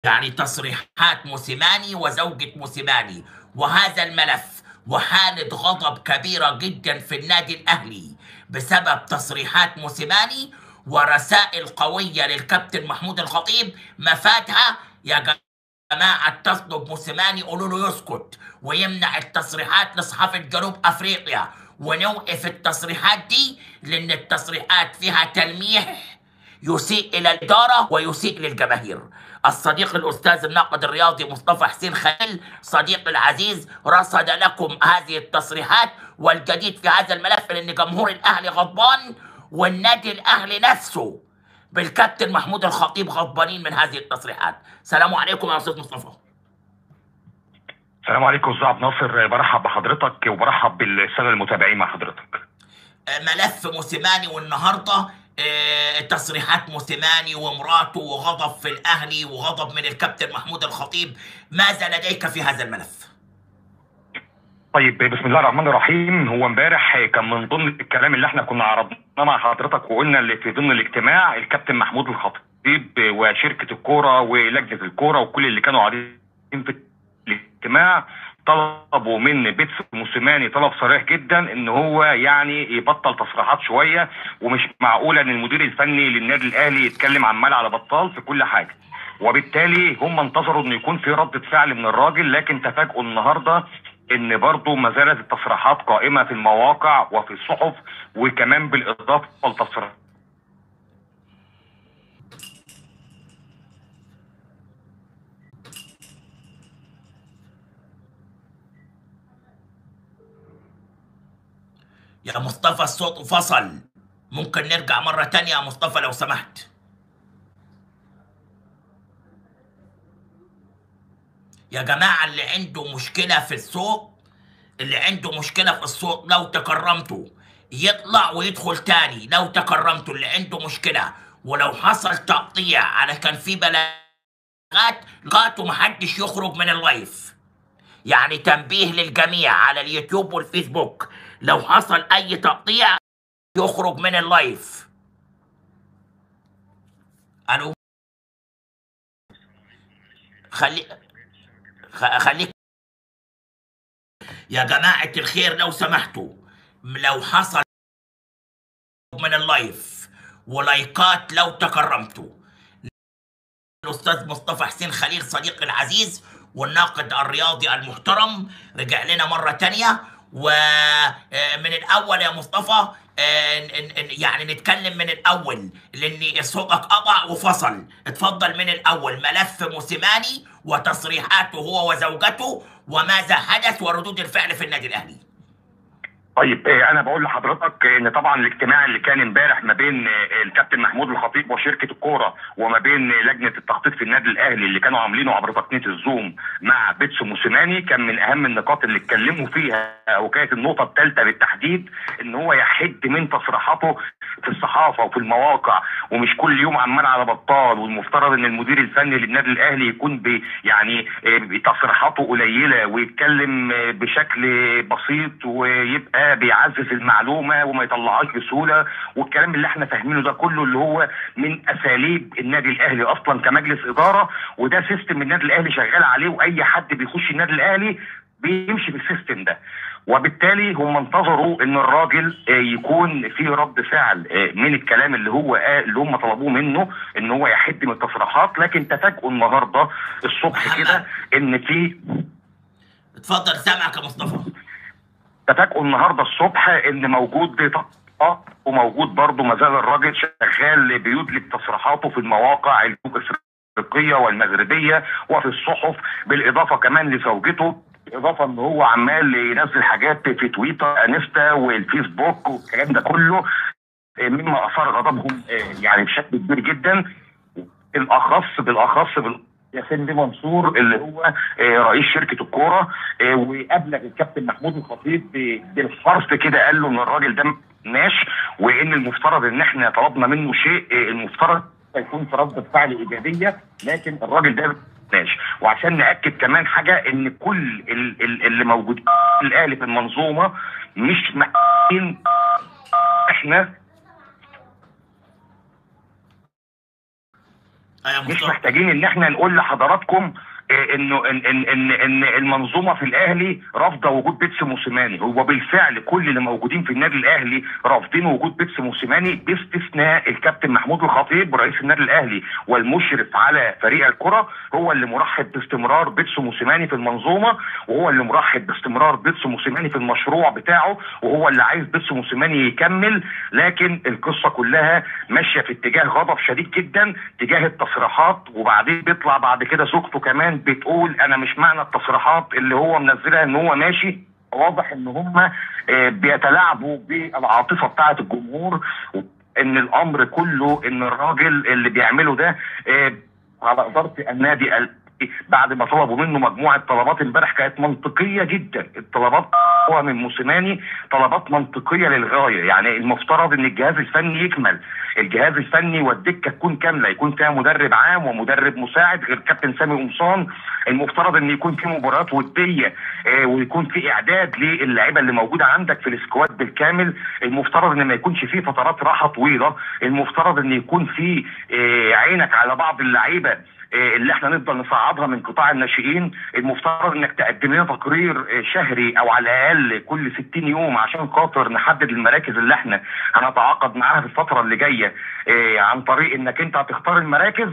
يعني تصريحات موسيماني وزوجة موسيماني وهذا الملف وحالة غضب كبيرة جدا في النادي الأهلي بسبب تصريحات موسيماني ورسائل قوية للكابتن محمود الخطيب مفاتها يا جماعة تطلب موسيماني قولوا له يسكت ويمنع التصريحات لصحافة جنوب أفريقيا ونوقف التصريحات دي لأن التصريحات فيها تلميح يسيء إلى الإدارة ويسيء للجماهير الصديق الأستاذ الناقد الرياضي مصطفى حسين خليل صديقي العزيز رصد لكم هذه التصريحات والجديد في هذا الملف لأن جمهور الأهلي غضبان والنادي الأهلي نفسه بالكابتن محمود الخطيب غضبانين من هذه التصريحات سلام عليكم يا أستاذ مصطفى السلام عليكم استاذ عبد الناصر برحب بحضرتك وبرحب بالساده المتابعين مع حضرتك ملف موسيماني والنهارده آه، تصريحات موسيماني ومراته وغضب في الاهلي وغضب من الكابتن محمود الخطيب ماذا لديك في هذا الملف؟ طيب بسم الله الرحمن الرحيم هو امبارح كان من ضمن الكلام اللي احنا كنا عرضناه مع حضرتك وقلنا اللي في ضمن الاجتماع الكابتن محمود الخطيب وشركه الكوره ولجنه الكوره وكل اللي كانوا قاعدين في الاجتماع طلبوا من بيتس موسيماني طلب صريح جدا ان هو يعني يبطل تصريحات شويه ومش معقوله ان المدير الفني للنادي الاهلي يتكلم عمال على بطال في كل حاجه وبالتالي هم انتظروا ان يكون في ردة فعل من الراجل لكن تفاجئوا النهارده ان برضه ما زالت التصريحات قائمه في المواقع وفي الصحف وكمان بالاضافه لتصريحات يا مصطفى الصوت فصل ممكن نرجع مرة تانية يا مصطفى لو سمحت يا جماعة اللي عنده مشكلة في الصوت اللي عنده مشكلة في الصوت لو تكرمتوا يطلع ويدخل تاني لو تكرمتوا اللي عنده مشكلة ولو حصل تقطيع على كان في بلاغات لغاته محدش يخرج من اللايف يعني تنبيه للجميع على اليوتيوب والفيسبوك لو حصل اي تقطيع يخرج من اللايف الو خلي خ- خليك يا جماعة الخير لو سمحتوا لو حصل من اللايف ولايكات لو تكرمتوا الأستاذ مصطفى حسين خليل صديقي العزيز والناقد الرياضي المحترم رجع لنا مرة تانية ومن الأول يا مصطفى آه، ن- ن- يعني نتكلم من الأول لأن صوتك قطع وفصل اتفضل من الأول ملف موسيماني وتصريحاته هو وزوجته وماذا حدث وردود الفعل في النادي الأهلي طيب آه، انا بقول لحضرتك ان طبعا الاجتماع اللي كان امبارح ما بين آه، الكابتن محمود الخطيب وشركه الكوره وما بين آه، لجنه التخطيط في النادي الاهلي اللي كانوا عاملينه عبر تقنيه الزوم مع بيتسو موسيماني كان من اهم النقاط اللي اتكلموا فيها وكانت النقطه الثالثه بالتحديد ان هو يحد من تصريحاته في الصحافه وفي المواقع ومش كل يوم عمال على بطال والمفترض ان المدير الفني للنادي الاهلي يكون ب يعني آه، تصريحاته قليله ويتكلم آه، بشكل بسيط ويبقى بيعزز المعلومه وما يطلعهاش بسهوله والكلام اللي احنا فاهمينه ده كله اللي هو من اساليب النادي الاهلي اصلا كمجلس اداره وده سيستم النادي الاهلي شغال عليه واي حد بيخش النادي الاهلي بيمشي بالسيستم ده وبالتالي هم انتظروا ان الراجل آه، يكون في رد فعل آه، من الكلام اللي هو قال اللي هم طلبوه منه ان هو يحد من التصريحات لكن تفاجئوا النهارده الصبح محمد. كده ان في اتفضل سامعك يا مصطفى تفاجئوا النهارده الصبح ان موجود تطبيقات وموجود برضه ما زال الراجل شغال بيدلك تصريحاته في المواقع الافريقيه والمغربيه وفي الصحف بالاضافه كمان لزوجته اضافه ان هو عمال ينزل حاجات في تويتر انستا والفيسبوك والكلام ده كله مما اثار غضبهم يعني بشكل كبير جدا بالاخص بالاخص بال ياسين بيه منصور اللي هو آه، رئيس شركه الكوره آه، وابلغ الكابتن محمود الخطيب ب- بالحرف كده قال له ان الراجل ده ماشي وان المفترض ان احنا طلبنا منه شيء آه، المفترض يكون في رده فعل ايجابيه لكن الراجل ده ماشي وعشان ناكد كمان حاجه ان كل ال- ال- اللي موجودين في الاهلي في المنظومه مش محتاجين احنا آه يا مش مصطفى محتاجين ان احنا نقول لحضراتكم آه، انه ان ان ان ان المنظومه في الاهلي رافضه وجود بيتس موسيماني هو بالفعل كل اللي موجودين في النادي الاهلي رافضين وجود بيتس موسيماني باستثناء الكابتن محمود الخطيب رئيس النادي الاهلي والمشرف على فريق الكره هو اللي مرحب باستمرار بيتس موسيماني في المنظومه وهو اللي مرحب باستمرار بيتس موسيماني في المشروع بتاعه وهو اللي عايز بيتس موسيماني يكمل لكن القصه كلها ماشيه في اتجاه غضب شديد جدا تجاه التصريحات وبعدين بيطلع بعد كده زوجته كمان بتقول انا مش معنى التصريحات اللي هو منزلها ان هو ماشي واضح ان هم بيتلاعبوا بالعاطفه بتاعه الجمهور ان الامر كله ان الراجل اللي بيعمله ده آه، على اداره النادي ال- بعد ما طلبوا منه مجموعه طلبات امبارح كانت منطقيه جدا الطلبات هو من موسيماني طلبات منطقيه للغايه يعني المفترض ان الجهاز الفني يكمل الجهاز الفني والدكه تكون كامله يكون فيها مدرب عام ومدرب مساعد غير كابتن سامي قمصان المفترض ان يكون في مباريات وديه آه، ويكون في اعداد للاعيبه اللي موجوده عندك في السكواد بالكامل المفترض ان ما يكونش في فترات راحه طويله المفترض ان يكون في آه، عينك على بعض اللعيبه آه، اللي احنا نفضل نصعدها من قطاع الناشئين المفترض انك تقدم لنا تقرير آه، شهري او على الاقل كل 60 يوم عشان خاطر نحدد المراكز اللي احنا هنتعاقد معاها في الفتره اللي جايه آه، عن طريق انك انت هتختار المراكز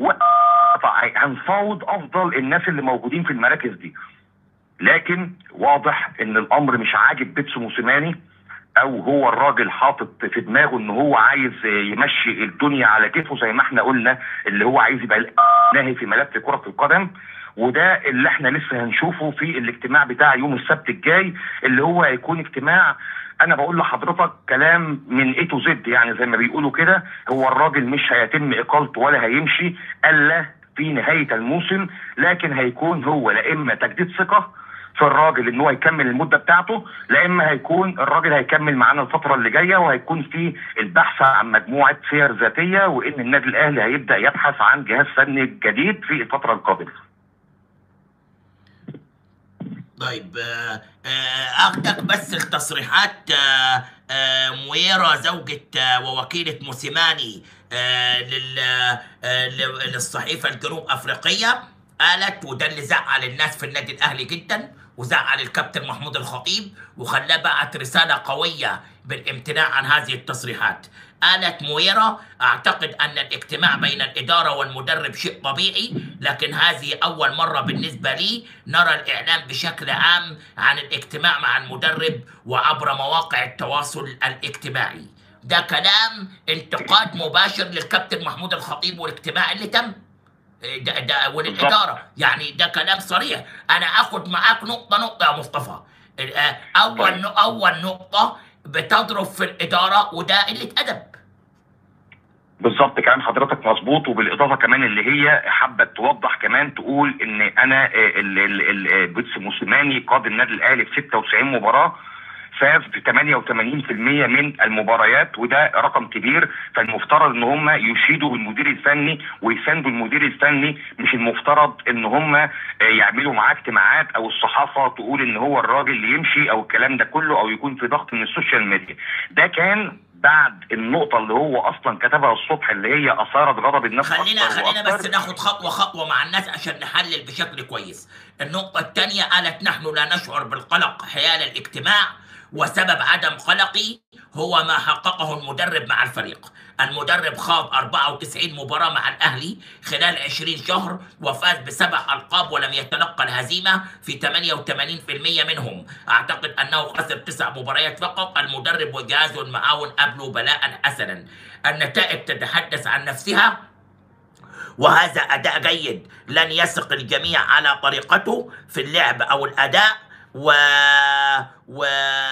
وهنفاوض افضل الناس اللي موجودين في المراكز دي لكن واضح ان الامر مش عاجب بيتسو موسيماني او هو الراجل حاطط في دماغه ان هو عايز يمشي الدنيا على كيفه زي ما احنا قلنا اللي هو عايز يبقى ناهي في ملف كرة القدم وده اللي احنا لسه هنشوفه في الاجتماع بتاع يوم السبت الجاي اللي هو هيكون اجتماع انا بقول لحضرتك كلام من اي تو زد يعني زي ما بيقولوا كده هو الراجل مش هيتم اقالته ولا هيمشي الا في نهايه الموسم لكن هيكون هو لا اما تجديد ثقه في الراجل ان هو يكمل المده بتاعته لا اما هيكون الراجل هيكمل معانا الفتره اللي جايه وهيكون في البحث عن مجموعه سير ذاتيه وان النادي الاهلي هيبدا يبحث عن جهاز فني جديد في الفتره القادمه. طيب آه، آه، اخدك بس التصريحات آه، آه، مويرا زوجة آه، ووكيلة موسيماني آه، لل- آه، ل- للصحيفة الجنوب أفريقية قالت وده اللي زعل الناس في النادي الأهلي جدا وزعل الكابتن محمود الخطيب وخلاه بعت رسالة قوية بالامتناع عن هذه التصريحات قالت مويرا أعتقد أن الاجتماع بين الإدارة والمدرب شيء طبيعي لكن هذه أول مرة بالنسبة لي نرى الإعلام بشكل عام عن الاجتماع مع المدرب وعبر مواقع التواصل الاجتماعي ده كلام انتقاد مباشر للكابتن محمود الخطيب والاجتماع اللي تم ده ده وللإدارة يعني ده كلام صريح أنا أخد معاك نقطة نقطة يا مصطفى آه، أول ن- أول نقطة بتضرب في الإدارة وده قلة أدب بالظبط كلام حضرتك مظبوط وبالاضافه كمان اللي هي حابه توضح كمان تقول ان انا آه، ال- ال- ال- آه، بيتس موسيماني قاد النادي الاهلي في 96 مباراه فاز ب 88% من المباريات وده رقم كبير فالمفترض ان هم يشيدوا بالمدير الفني ويساندوا المدير الفني مش المفترض ان هم آه، يعملوا معاه اجتماعات او الصحافه تقول ان هو الراجل اللي يمشي او الكلام ده كله او يكون في ضغط من السوشيال ميديا ده كان بعد النقطة اللي هو أصلا كتبها الصبح اللي هي أثارت غضب الناس خلينا أكتر خلينا بس وأكتر. ناخد خطوة خطوة مع الناس عشان نحلل بشكل كويس النقطة الثانية قالت نحن لا نشعر بالقلق حيال الاجتماع وسبب عدم قلقي هو ما حققه المدرب مع الفريق المدرب خاض 94 مباراة مع الأهلي خلال 20 شهر وفاز بسبع ألقاب ولم يتلقى الهزيمة في 88% منهم أعتقد أنه خسر تسع مباريات فقط المدرب وجهازه المعاون قبلوا بلاء حسنا النتائج تتحدث عن نفسها وهذا أداء جيد لن يثق الجميع على طريقته في اللعب أو الأداء و... و...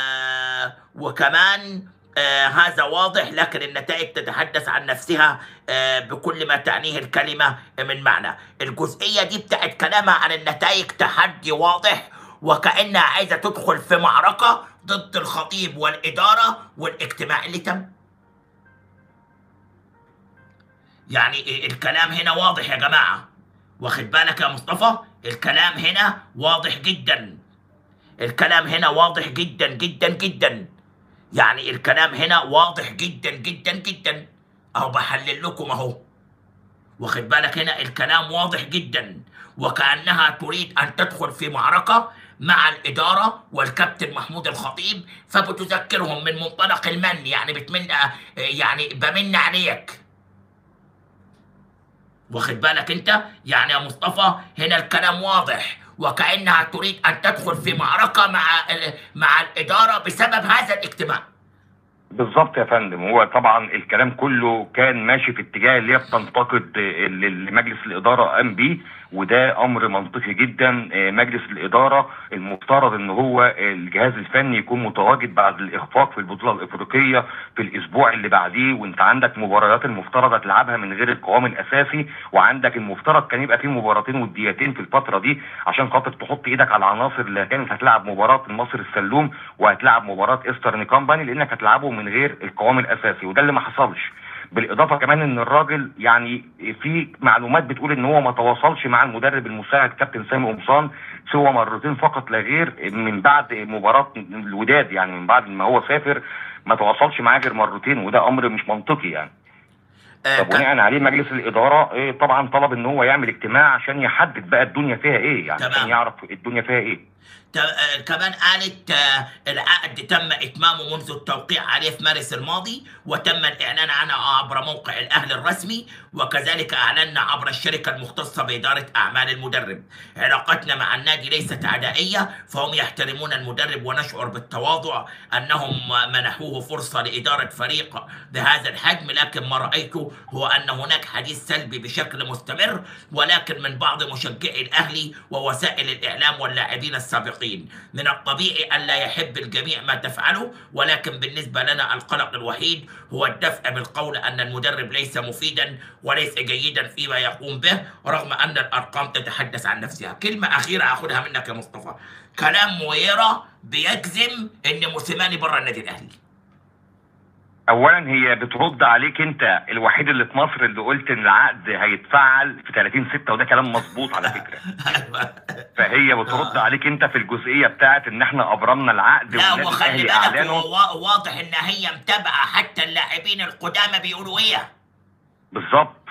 وكمان آه هذا واضح لكن النتائج تتحدث عن نفسها آه بكل ما تعنيه الكلمة من معنى الجزئية دي بتاعت كلامها عن النتائج تحدي واضح وكأنها عايزة تدخل في معركة ضد الخطيب والإدارة والاجتماع اللي تم يعني الكلام هنا واضح يا جماعة واخد بالك يا مصطفى الكلام هنا واضح جدا الكلام هنا واضح جدا جدا جدا يعني الكلام هنا واضح جدا جدا جدا اهو بحلل لكم اهو واخد بالك هنا الكلام واضح جدا وكأنها تريد أن تدخل في معركة مع الإدارة والكابتن محمود الخطيب فبتذكرهم من منطلق المن يعني بتمن يعني بمن عليك واخد بالك انت يعني يا مصطفى هنا الكلام واضح وكأنها تريد أن تدخل في معركة مع مع الإدارة بسبب هذا الاجتماع بالظبط يا فندم هو طبعا الكلام كله كان ماشي في اتجاه اللي هي بتنتقد اللي مجلس الاداره قام بيه وده امر منطقي جدا آه، مجلس الاداره المفترض ان هو الجهاز الفني يكون متواجد بعد الاخفاق في البطوله الافريقيه في الاسبوع اللي بعديه وانت عندك مباريات المفترض تلعبها من غير القوام الاساسي وعندك المفترض كان يبقى في مباراتين وديتين في الفتره دي عشان خاطر تحط ايدك على العناصر اللي كانت هتلعب مباراه النصر السلوم وهتلعب مباراه ايسترن كامباني لانك هتلعبه من غير القوام الاساسي وده اللي ما حصلش بالاضافه كمان ان الراجل يعني في معلومات بتقول ان هو ما تواصلش مع المدرب المساعد كابتن سامي قمصان سوى مرتين فقط لا غير من بعد مباراه الوداد يعني من بعد ما هو سافر ما تواصلش معاه غير مرتين وده امر مش منطقي يعني آه، طب بناء عليه مجلس الاداره إيه طبعا طلب ان هو يعمل اجتماع عشان يحدد بقى الدنيا فيها ايه يعني تمام. عشان يعرف الدنيا فيها ايه ت- آه، كمان قالت آه، العقد تم اتمامه منذ التوقيع عليه في مارس الماضي وتم الاعلان عنه عبر موقع الاهلي الرسمي وكذلك اعلنا عبر الشركه المختصه باداره اعمال المدرب علاقتنا مع النادي ليست عدائيه فهم يحترمون المدرب ونشعر بالتواضع انهم منحوه فرصه لاداره فريق بهذا الحجم لكن ما رايته هو ان هناك حديث سلبي بشكل مستمر ولكن من بعض مشجعي الاهلي ووسائل الاعلام واللاعبين السابقين من الطبيعي الا يحب الجميع ما تفعله ولكن بالنسبه لنا القلق الوحيد هو الدفع بالقول ان المدرب ليس مفيدا وليس جيدا فيما يقوم به رغم ان الارقام تتحدث عن نفسها كلمه اخيره اخذها منك يا مصطفى كلام مويرا بيجزم ان موسيماني بره النادي الاهلي اولا هي بترد عليك انت الوحيد اللي في مصر اللي قلت ان العقد هيتفعل في 30 6 وده كلام مظبوط على فكره ايوه فهي بترد عليك انت في الجزئيه بتاعت ان احنا ابرمنا العقد لا والنادي وخلي الاهلي بالك اعلنه هو وا- واضح ان هي متابعه حتى اللاعبين القدامى بيقولوا ايه بالظبط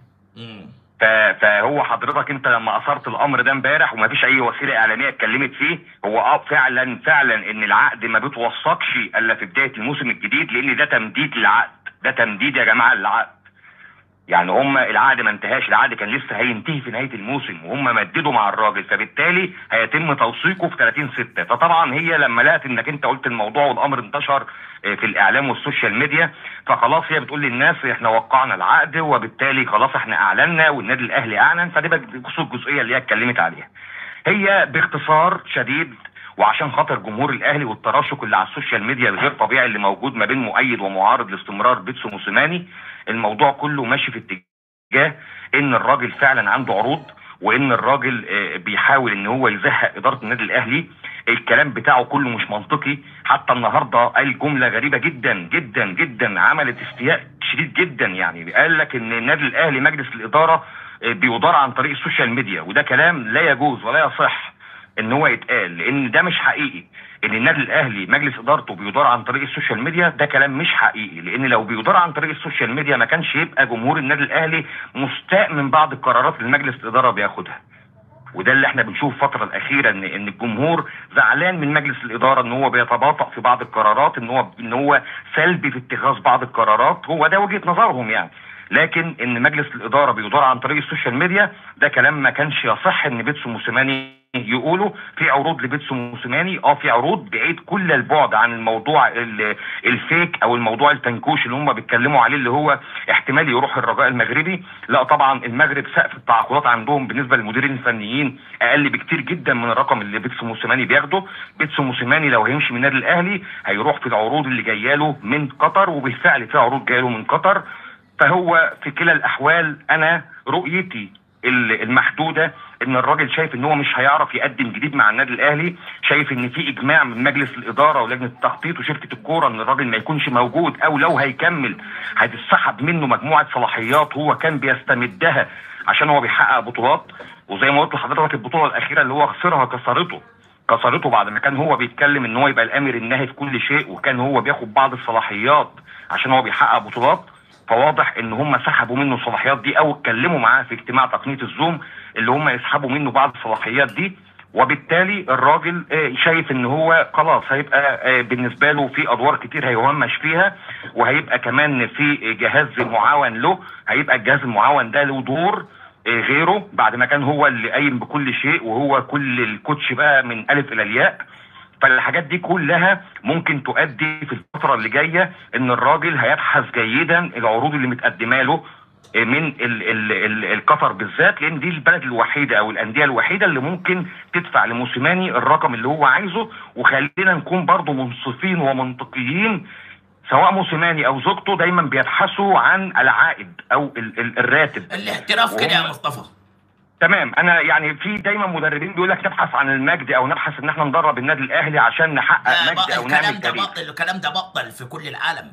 مم. ف- فهو حضرتك انت لما اثرت الامر ده امبارح ومفيش اي وسيله اعلاميه اتكلمت فيه هو اه فعلا فعلا ان العقد ما بيتوثقش الا في بدايه الموسم الجديد لان ده تمديد للعقد ده تمديد يا جماعه للعقد يعني هم العقد ما انتهاش العقد كان لسه هينتهي في نهايه الموسم وهم مددوا مع الراجل فبالتالي هيتم توثيقه في 30 6 فطبعا هي لما لقت انك انت قلت الموضوع والامر انتشر اه، في الاعلام والسوشيال ميديا فخلاص هي بتقول للناس احنا وقعنا العقد وبالتالي خلاص احنا اعلنا والنادي الاهلي اعلن فدي بقى بخصوص الجزئيه اللي هي اتكلمت عليها هي باختصار شديد وعشان خاطر جمهور الاهلي والتراشق اللي على السوشيال ميديا الغير طبيعي اللي موجود ما بين مؤيد ومعارض لاستمرار بيتسو موسيماني الموضوع كله ماشي في اتجاه ان الراجل فعلا عنده عروض وان الراجل آه، بيحاول ان هو يزهق اداره النادي الاهلي الكلام بتاعه كله مش منطقي حتى النهارده قال جمله غريبه جدا جدا جدا عملت استياء شديد جدا يعني قال لك ان النادي الاهلي مجلس الاداره آه، بيدار عن طريق السوشيال ميديا وده كلام لا يجوز ولا يصح ان هو يتقال لان ده مش حقيقي ان النادي الاهلي مجلس ادارته بيدار عن طريق السوشيال ميديا ده كلام مش حقيقي لان لو بيدار عن طريق السوشيال ميديا ما كانش يبقى جمهور النادي الاهلي مستاء من بعض القرارات اللي مجلس الاداره بياخدها وده اللي احنا بنشوف الفتره الاخيره ان ان الجمهور زعلان من مجلس الاداره ان هو بيتباطأ في بعض القرارات ان هو ان هو سلبي في اتخاذ بعض القرارات هو ده وجهه نظرهم يعني لكن ان مجلس الاداره بيدار عن طريق السوشيال ميديا ده كلام ما كانش يصح ان بيتسو موسيماني يقولوا في عروض لبيتسو موسيماني اه في عروض بعيد كل البعد عن الموضوع ال- الفيك او الموضوع التنكوش اللي هم بيتكلموا عليه اللي هو احتمال يروح الرجاء المغربي لا طبعا المغرب سقف التعاقدات عندهم بالنسبه للمديرين الفنيين اقل بكتير جدا من الرقم اللي بيتسو موسيماني بياخده بيتسو موسيماني لو هيمشي من النادي الاهلي هيروح في العروض اللي جايه له من قطر وبالفعل في عروض جايه له من قطر فهو في كلا الاحوال انا رؤيتي ال- المحدوده ان الراجل شايف ان هو مش هيعرف يقدم جديد مع النادي الاهلي شايف ان في اجماع من مجلس الاداره ولجنه التخطيط وشركه الكوره ان الراجل ما يكونش موجود او لو هيكمل هتتسحب منه مجموعه صلاحيات هو كان بيستمدها عشان هو بيحقق بطولات وزي ما قلت لحضرتك البطوله الاخيره اللي هو خسرها كسرته كسرته بعد ما كان هو بيتكلم ان هو يبقى الامر الناهي في كل شيء وكان هو بياخد بعض الصلاحيات عشان هو بيحقق بطولات فواضح ان هم سحبوا منه الصلاحيات دي او اتكلموا معاه في اجتماع تقنيه الزوم اللي هم يسحبوا منه بعض الصلاحيات دي وبالتالي الراجل آه، شايف ان هو خلاص هيبقى آه، بالنسبه له في ادوار كتير هيهمش فيها وهيبقى كمان في جهاز معاون له هيبقى الجهاز المعاون ده له دور آه، غيره بعد ما كان هو اللي قايم بكل شيء وهو كل الكوتش بقى من الف الى الياء فالحاجات دي كلها ممكن تؤدي في الفترة اللي جاية ان الراجل هيبحث جيدا العروض اللي متقدمة له من ال ال ال القطر بالذات لان دي البلد الوحيده او الانديه الوحيده اللي ممكن تدفع لموسيماني الرقم اللي هو عايزه وخلينا نكون برضو منصفين ومنطقيين سواء موسيماني او زوجته دايما بيبحثوا عن العائد او ال ال الراتب الاحتراف كده يا وهم- مصطفى تمام انا يعني في دايما مدربين بيقول لك نبحث عن المجد او نبحث ان احنا ندرب النادي الاهلي عشان نحقق آه، مجد بقى او الكلام نعمل ده تاريخ بطل الكلام ده بطل في كل العالم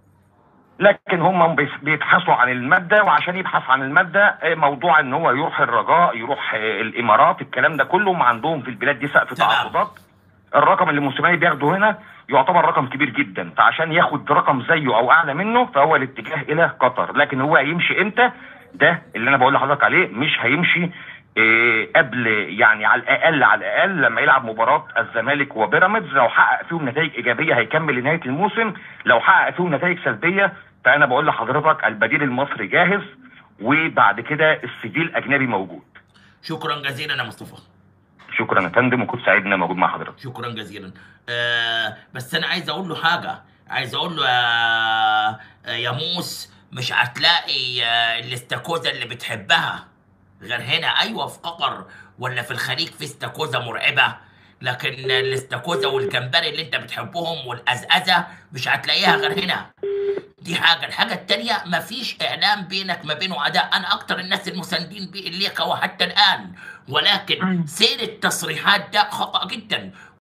لكن هم بيس- بيبحثوا عن المادة وعشان يبحث عن المادة آه، موضوع ان هو يروح الرجاء يروح آه، الامارات الكلام ده كله هم عندهم في البلاد دي سقف تمام. تعاقدات الرقم اللي موسيماني بياخده هنا يعتبر رقم كبير جدا فعشان ياخد رقم زيه او اعلى منه فهو الاتجاه الى قطر لكن هو هيمشي امتى ده اللي انا بقول لحضرتك عليه مش هيمشي آه، قبل يعني على الاقل على الاقل لما يلعب مباراه الزمالك وبيراميدز لو حقق فيهم نتائج ايجابيه هيكمل لنهايه الموسم لو حقق فيهم نتائج سلبيه فانا بقول لحضرتك البديل المصري جاهز وبعد كده السي الاجنبي موجود شكرا جزيلا يا مصطفى شكرا يا فندم وكنت سعيد ان انا موجود مع حضرتك شكرا جزيلا آه بس انا عايز اقول له حاجه عايز اقول له يا يا موس مش هتلاقي آه، الاستاكوزا اللي بتحبها غير هنا ايوه في قطر ولا في الخليج في استاكوزا مرعبه لكن الاستاكوزا والجمبري اللي انت بتحبهم والازازه مش هتلاقيها غير هنا دي حاجة الحاجة التانية مفيش إعلام بينك ما بينه عداء أنا أكتر الناس المساندين بيه ليك وحتى الآن ولكن سير التصريحات ده خطأ جدا